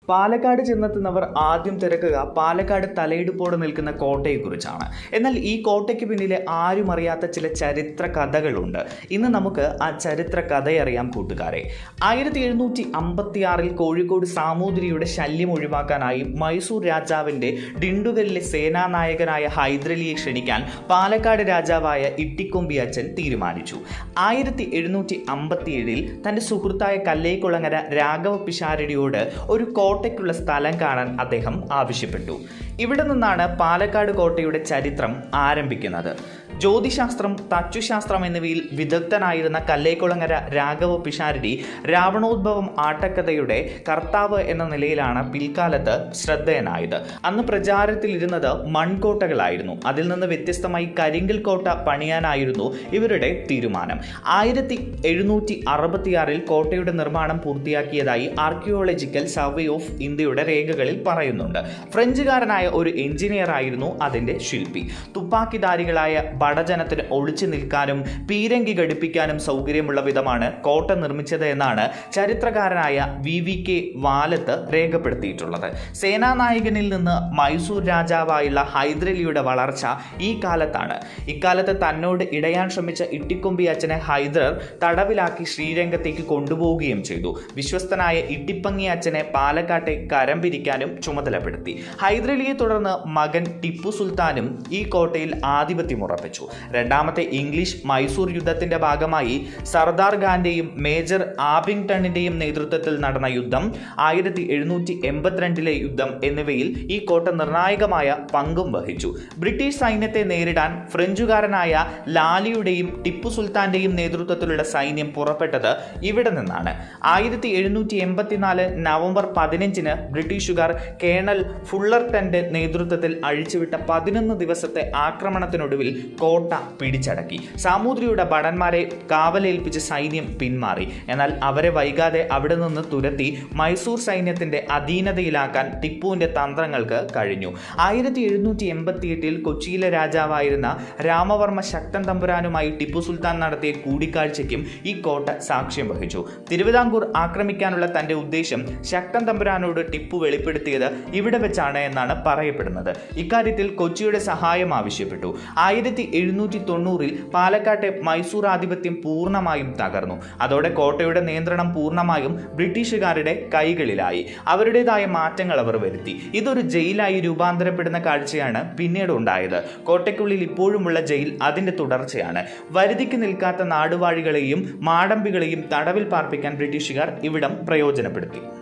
പാലക്കാട് ചെന്നെത്തുന്നവർ ആദ്യം തിരക്കുക പാലക്കാട് തലയെടുപ്പോടെ നിൽക്കുന്ന കോട്ടയെക്കുറിച്ചാണ് എന്നാൽ ഈ കോട്ടയ്ക്ക് പിന്നിലെ ആരും അറിയാത്ത ചില ചരിത്ര കഥകളുണ്ട് ഇന്ന് നമുക്ക് ആ ചരിത്ര കഥയറിയാം കൂട്ടുകാരെ ആയിരത്തി എഴുന്നൂറ്റി അമ്പത്തി ആറിൽ കോഴിക്കോട് സാമൂതിരിയുടെ ശല്യം ഒഴിവാക്കാനായി മൈസൂർ രാജാവിൻ്റെ ഡിണ്ടുകലിലെ സേനാനായകനായ ഹൈദരലിയെ ക്ഷണിക്കാൻ പാലക്കാട് രാജാവായ ഇട്ടിക്കൊമ്പി അച്ഛൻ തീരുമാനിച്ചു ആയിരത്തി എഴുന്നൂറ്റി അമ്പത്തിയേഴിൽ തൻ്റെ സുഹൃത്തായ കല്ലേക്കുളങ്ങര രാഘവ പിഷാരടിയോട് ഒരു കോട്ടയ്ക്കുള്ള സ്ഥലം കാണാൻ അദ്ദേഹം ആവശ്യപ്പെട്ടു ഇവിടെ നിന്നാണ് പാലക്കാട് കോട്ടയുടെ ചരിത്രം ആരംഭിക്കുന്നത് ജ്യോതിശാസ്ത്രം തച്ചുശാസ്ത്രം എന്നിവയിൽ വിദഗ്ധനായിരുന്ന കല്ലേക്കുളങ്ങര രാഘവ പിഷാരടി രാവണോദ്ഭവം ആട്ടക്കഥയുടെ കർത്താവ് എന്ന നിലയിലാണ് പിൽക്കാലത്ത് ശ്രദ്ധേയനായത് അന്ന് പ്രചാരത്തിലിരുന്നത് മൺകോട്ടകളായിരുന്നു അതിൽ നിന്ന് വ്യത്യസ്തമായി കരിങ്കൽ കോട്ട പണിയാനായിരുന്നു ഇവരുടെ തീരുമാനം ആയിരത്തി എഴുന്നൂറ്റി അറുപത്തിയാറിൽ കോട്ടയുടെ നിർമ്മാണം പൂർത്തിയാക്കിയതായി ആർക്കിയോളജിക്കൽ സർവേ ഓഫ് ഇന്ത്യയുടെ രേഖകളിൽ പറയുന്നുണ്ട് ഫ്രഞ്ചുകാരനായ ഒരു എഞ്ചിനീയർ ആയിരുന്നു അതിന്റെ ശില്പി തുപ്പാക്കിധാരികളായ ബടജനത്തിന് ഒളിച്ചു നിൽക്കാനും പീരങ്കി ഘടിപ്പിക്കാനും സൗകര്യമുള്ള വിധമാണ് കോട്ട നിർമ്മിച്ചത് എന്നാണ് ചരിത്രകാരനായ വി വി കെ വാലത്ത് രേഖപ്പെടുത്തിയിട്ടുള്ളത് സേനാനായകനിൽ നിന്ന് മൈസൂർ രാജാവായുള്ള ഹൈദരലിയുടെ വളർച്ച ഈ കാലത്താണ് ഇക്കാലത്ത് തന്നോട് ഇടയാൻ ശ്രമിച്ച ഇട്ടിക്കൊമ്പി അച്ഛനെ ഹൈദർ തടവിലാക്കി ശ്രീരംഗത്തേക്ക് കൊണ്ടുപോവുകയും ചെയ്തു വിശ്വസ്തനായ ഇട്ടിപ്പങ്ങി അച്ഛനെ പാലക്കാട്ടെ കരം പിരിക്കാനും ചുമതലപ്പെടുത്തി ഹൈദരലിയെ തുടർന്ന് മകൻ ടിപ്പു സുൽത്താനും ഈ കോട്ടയിൽ ആധിപത്യം ഉറപ്പിച്ചു രണ്ടാമത്തെ ഇംഗ്ലീഷ് മൈസൂർ യുദ്ധത്തിന്റെ ഭാഗമായി സർദാർ ഖാന്റെയും മേജർ ആബിംഗ്ടണിന്റെയും നേതൃത്വത്തിൽ നടന്ന യുദ്ധം ആയിരത്തി എഴുന്നൂറ്റി എൺപത്തിരണ്ടിലെ യുദ്ധം എന്നിവയിൽ ഈ കോട്ട നിർണായകമായ പങ്കും വഹിച്ചു ബ്രിട്ടീഷ് സൈന്യത്തെ നേരിടാൻ ഫ്രഞ്ചുകാരനായ ലാലിയുടെയും ടിപ്പു സുൽത്താന്റെയും നേതൃത്വത്തിലുള്ള സൈന്യം പുറപ്പെട്ടത് ഇവിടെ നിന്നാണ് ആയിരത്തി എഴുന്നൂറ്റി എൺപത്തിനാല് നവംബർ പതിനഞ്ചിന് ബ്രിട്ടീഷുകാർ കേണൽ ഫുള്ളർട്ടന്റെ നേതൃത്വത്തിൽ അഴിച്ചുവിട്ട പതിനൊന്ന് ദിവസത്തെ ആക്രമണത്തിനൊടുവിൽ കോട്ട പിടിച്ചടക്കി സാമൂതിരിയുടെ ഭടന്മാരെ കാവലേൽപ്പിച്ച സൈന്യം പിന്മാറി എന്നാൽ അവരെ വൈകാതെ അവിടെ നിന്ന് തുരത്തി മൈസൂർ സൈന്യത്തിന്റെ അധീനതയിലാക്കാൻ ടിപ്പുവിന്റെ തന്ത്രങ്ങൾക്ക് കഴിഞ്ഞു ആയിരത്തി എഴുന്നൂറ്റി എൺപത്തി എട്ടിൽ കൊച്ചിയിലെ രാജാവായിരുന്ന രാമവർമ്മ ശക്തൻ തമ്പുരാനുമായി ടിപ്പു സുൽത്താൻ നടത്തിയ കൂടിക്കാഴ്ചയ്ക്കും ഈ കോട്ട സാക്ഷ്യം വഹിച്ചു തിരുവിതാംകൂർ ആക്രമിക്കാനുള്ള തന്റെ ഉദ്ദേശം ശക്തൻ തമ്പുരാനോട് ടിപ്പു വെളിപ്പെടുത്തിയത് ഇവിടെ വെച്ചാണ് എന്നാണ് പറയപ്പെടുന്നത് ഇക്കാര്യത്തിൽ കൊച്ചിയുടെ സഹായം ആവശ്യപ്പെട്ടു ആയിരത്തി എഴുന്നൂറ്റി തൊണ്ണൂറിൽ പാലക്കാട്ടെ മൈസൂർ ആധിപത്യം പൂർണ്ണമായും തകർന്നു അതോടെ കോട്ടയുടെ നിയന്ത്രണം പൂർണ്ണമായും ബ്രിട്ടീഷുകാരുടെ കൈകളിലായി അവരുടേതായ മാറ്റങ്ങൾ അവർ വരുത്തി ഇതൊരു ജയിലായി രൂപാന്തരപ്പെടുന്ന കാഴ്ചയാണ് പിന്നീട് ഉണ്ടായത് കോട്ടയ്ക്കുള്ളിൽ ഇപ്പോഴുമുള്ള ജയിൽ അതിന്റെ തുടർച്ചയാണ് വരുതിക്ക് നിൽക്കാത്ത നാടുവാഴികളെയും മാടമ്പികളെയും തടവിൽ പാർപ്പിക്കാൻ ബ്രിട്ടീഷുകാർ ഇവിടം പ്രയോജനപ്പെടുത്തി